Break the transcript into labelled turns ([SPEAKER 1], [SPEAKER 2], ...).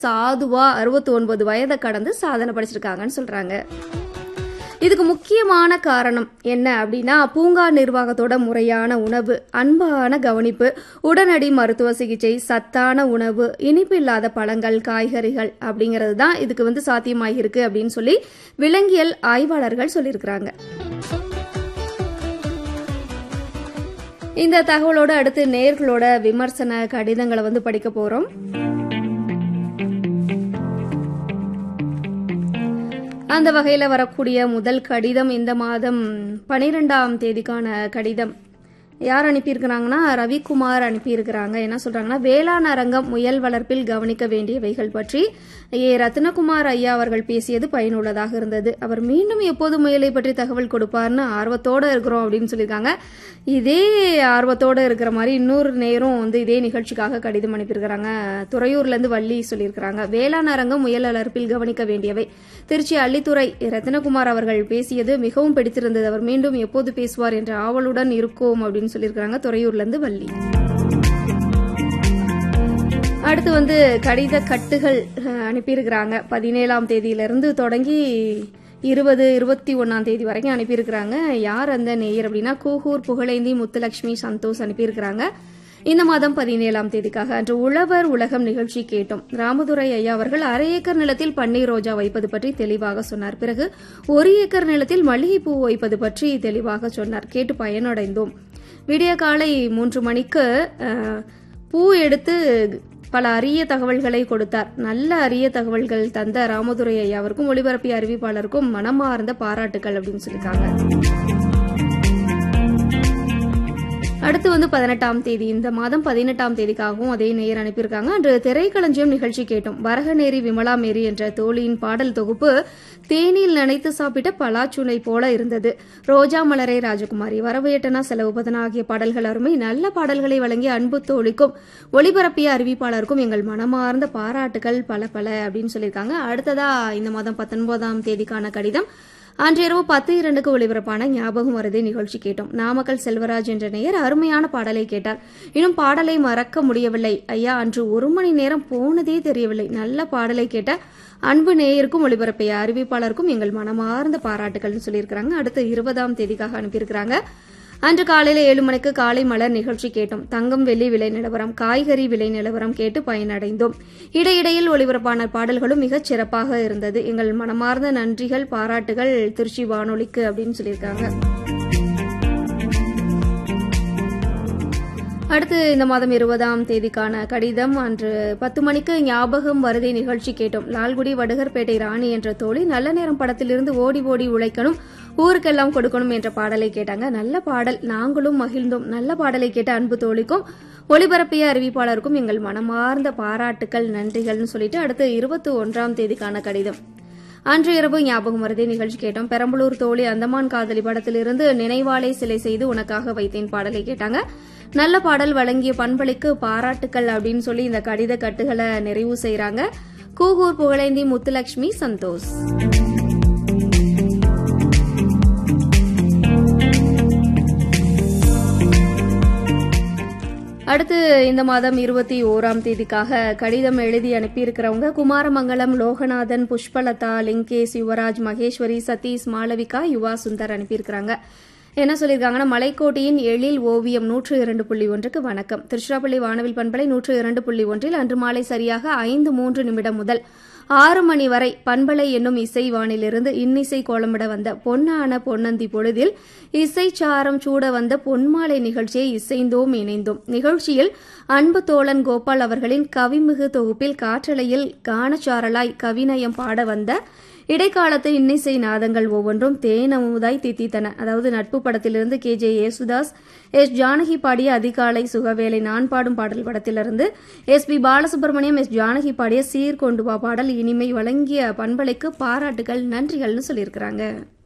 [SPEAKER 1] சாதுவா அறுபத்தி ஒன்பது வயதை கடந்து சாதனை படைச்சிருக்காங்கன்னு சொல்றாங்க இதுக்கு முக்கியமான காரணம் என்ன அப்படின்னா பூங்கா நிர்வாகத்தோட முறையான உணவு அன்பான கவனிப்பு உடனடி மருத்துவ சிகிச்சை சத்தான உணவு இனிப்பு இல்லாத பழங்கள் காய்கறிகள் அப்படிங்கிறது தான் இதுக்கு வந்து சாத்தியமாகிருக்கு அப்படின்னு சொல்லி விலங்கியல் ஆய்வாளர்கள் சொல்லியிருக்கிறாங்க இந்த தகவலோட அடுத்து நேர்களோட விமர்சன கடிதங்களை வந்து படிக்க போறோம் அந்த வகையில் வரக்கூடிய முதல் கடிதம் இந்த மாதம் பனிரெண்டாம் தேதிக்கான கடிதம் யார் அனுப்பியிருக்கிறாங்கன்னா ரவிக்குமார் அனுப்பியிருக்கிறாங்க என்ன சொல்றாங்கன்னா வேளாண் அரங்கம் முயல் வளர்ப்பில் கவனிக்க வேண்டியவைகள் பற்றி ஏ ரத்னகுமார் ஐயா அவர்கள் பேசியது பயனுள்ளதாக இருந்தது அவர் மீண்டும் எப்போது முயலை பற்றி தகவல் கொடுப்பார்னு ஆர்வத்தோட இருக்கிறோம் அப்படின்னு சொல்லியிருக்காங்க இதே ஆர்வத்தோட இருக்கிற மாதிரி இன்னொரு நேரம் வந்து இதே நிகழ்ச்சிக்காக கடிதம் அனுப்பியிருக்கிறாங்க துறையூர்ல இருந்து வள்ளி சொல்லியிருக்கிறாங்க வேளாண் அரங்கம் முயல் வளர்ப்பில் கவனிக்க வேண்டியவை திருச்சி அள்ளித்துறை ரத்னகுமார் அவர்கள் பேசியது மிகவும் பிடித்திருந்தது அவர் மீண்டும் எப்போது பேசுவார் என்ற ஆவலுடன் இருக்கோம் அப்படின்னு சொல்லியிருக்கிறாங்க துறையூர்ல இருந்து வள்ளி அடுத்து வந்து கடித கட்டுகள் அஹ், அனுப்பியிருக்கிறாங்க பதினேழாம் தேதியிலிருந்து தொடங்கி இருபது இருபத்தி ஒன்னாம் தேதி வரைக்கும் அனுப்பியிருக்கிறாங்க யார் அந்த நேயர் அப்படின்னா கூகூர் புகழேந்தி முத்துலட்சுமி சந்தோஷ் அனுப்பியிருக்கிறாங்க இந்த மாதம் பதினேழாம் தேதிக்காக அன்று உழவர் உலகம் நிகழ்ச்சி கேட்டோம் ராமதுரை ஐயா அவர்கள் அரை ஏக்கர் நிலத்தில் பன்னீர் ரோஜா வைப்பது பற்றி தெளிவாக சொன்னார் பிறகு ஒரு ஏக்கர் நிலத்தில் மல்லிகைப்பூ வைப்பது பற்றி தெளிவாக சொன்னார் கேட்டு பயனடைந்தோம் விடிய காலை மூன்று மணிக்கு அஹ், பூ எடுத்து பல அரிய தகவல்களை கொடுத்தார் நல்ல அரிய தகவல்கள் தந்த ராமதுரை ஐயாவிற்கும் ஒளிபரப்பிய அறிவிப்பாளருக்கும் மனமார்ந்த பாராட்டுகள் அப்படின்னு சொல்லியிருக்காங்க அடுத்து வந்து பதினெட்டாம் தேதி இந்த மாதம் பதினெட்டாம் தேதிக்காகவும் அதே நேயர் அனுப்பியிருக்காங்க அன்று திரைக்களஞ்சியம் நிகழ்ச்சி கேட்டோம் வரகநேரி விமலா மேரி என்ற தோழியின் பாடல் தொகுப்பு தேனில் நனைத்து சாப்பிட்ட பலாச்சுனை போல இருந்தது ரோஜா மலரே ராஜகுமாரி வரவேட்டனா செலவு பதனா ஆகிய பாடல்கள் அருமை நல்ல பாடல்களை வழங்கிய அன்பு தோழிக்கும் ஒளிபரப்பிய அறிவிப்பாளருக்கும் எங்கள் மனமார்ந்த பாராட்டுகள் பல பல அப்படின்னு சொல்லியிருக்காங்க அடுத்ததா இந்த மாதம் பத்தொன்பதாம் தேதிக்கான கடிதம் அன்று இரவு பத்து இரண்டுக்கு ஒளிபரப்பான ஞாபகம் வருதே நிகழ்ச்சி கேட்டோம் நாமக்கல் செல்வராஜ் என்ற நேயர் அருமையான பாடலை கேட்டார் இன்னும் பாடலை மறக்க முடியவில்லை ஐயா அன்று ஒரு மணி நேரம் போனதே தெரியவில்லை நல்ல பாடலை கேட்ட அன்பு நேயருக்கும் ஒளிபரப்பிய அறிவிப்பாளருக்கும் எங்கள் மனமார்ந்த பாராட்டுகள்னு சொல்லியிருக்கிறாங்க அடுத்து இருபதாம் தேதிக்காக அனுப்பியிருக்கிறாங்க அன்று காலையில ஏழு மணிக்கு காலை மலர் நிகழ்ச்சி கேட்டோம் தங்கம் வெள்ளி விலை நிலவரம் காய்கறி விலை நிலவரம் கேட்டு பயனடைந்தோம் இடையிடையில் ஒளிபரப்பான பாடல்களும் மிகச் சிறப்பாக இருந்தது எங்கள் மனமார்ந்த நன்றிகள் பாராட்டுகள் திருச்சி வானொலிக்கு அப்படின்னு சொல்லியிருக்காங்க அடுத்து இந்த மாதம் இருபதாம் தேதிக்கான கடிதம் அன்று பத்து மணிக்கு ஞாபகம் வருதை நிகழ்ச்சி கேட்டோம் லால்குடி வடுகர்பேட்டை ராணி என்ற தோழி நல்ல நேரம் படத்திலிருந்து ஓடி ஓடி உழைக்கணும் ஊருக்கெல்லாம் கொடுக்கணும் என்ற பாடலை கேட்டாங்க நல்ல பாடல் நாங்களும் மகிழ்ந்தோம் நல்ல பாடலை கேட்ட அன்பு தோழிக்கும் ஒளிபரப்பிய அறிவிப்பாளருக்கும் எங்கள் மனமார்ந்த பாராட்டுக்கள் நன்றிகள்னு சொல்லிட்டு அடுத்து இருபத்தி ஒன்றாம் தேதிக்கான கடிதம் அன்று இரவு ஞாபகம் வருதே நிகழ்ச்சி கேட்டோம் பெரம்பலூர் தோழி அந்தமான் காதலி படத்திலிருந்து நினைவாலை சிலை செய்து உனக்காக வைத்தேன் பாடலை கேட்டாங்க நல்ல பாடல் வழங்கிய பண்பளிக்கு பாராட்டுக்கள் அப்படின்னு சொல்லி இந்த கடித கட்டுகளை நிறைவு செய்றாங்க கூகூர் புகழேந்தி முத்துலட்சுமி சந்தோஷ் அடுத்து இந்த மாதம் இருபத்தி ஓராம் தேதிக்காக கடிதம் எழுதி அனுப்பியிருக்கிறவங்க குமாரமங்கலம் லோகநாதன் புஷ்பலதா லிங்கேஷ் யுவராஜ் மகேஸ்வரி சதீஷ் மாளவிகா யுவா சுந்தர் அனுப்பியிருக்கிறாங்க என்ன சொல்லியிருக்காங்கன்னா மலைக்கோட்டையின் எழில் ஓவியம் நூற்று இரண்டு புள்ளி ஒன்றுக்கு வணக்கம் திருச்சிராப்பள்ளி வானவில் பண்பலை நூற்று இரண்டு புள்ளி ஒன்றில் அன்று மாலை சரியாக ஐந்து மூன்று நிமிடம் முதல் ஆறு மணி வரை பண்பலை என்னும் இசை வானிலிருந்து இன்னிசை கோலமிட வந்த பொன்னான பொன்னந்தி பொழுதில் இசை சாரம் சூட வந்த பொன்மாலை நிகழ்ச்சியை இசைந்தோம் இணைந்தோம் நிகழ்ச்சியில் அன்பு தோழன் கோபால் அவர்களின் கவிமிகு தொகுப்பில் காற்றலையில் கானச்சாரலாய் கவிநயம் பாட வந்த இடைக்காலத்து இன்னிசை நாதங்கள் ஒவ்வொன்றும் தேனமுதாய் தித்தித்தன அதாவது நட்பு படத்திலிருந்து K J Yesudas S Janaki பாடிய அதிகாலை சுகவேளை நான் பாடும் பாடல் படத்திலிருந்து S P Balasubrahmanyam S Janaki பாடிய சீர்கொண்டு வா பாடல் இனிமை வழங்கிய பண்பலைக்கு பாராட்டுகள் நன்றிகள்னு சொல்லியிருக்கிறாங்க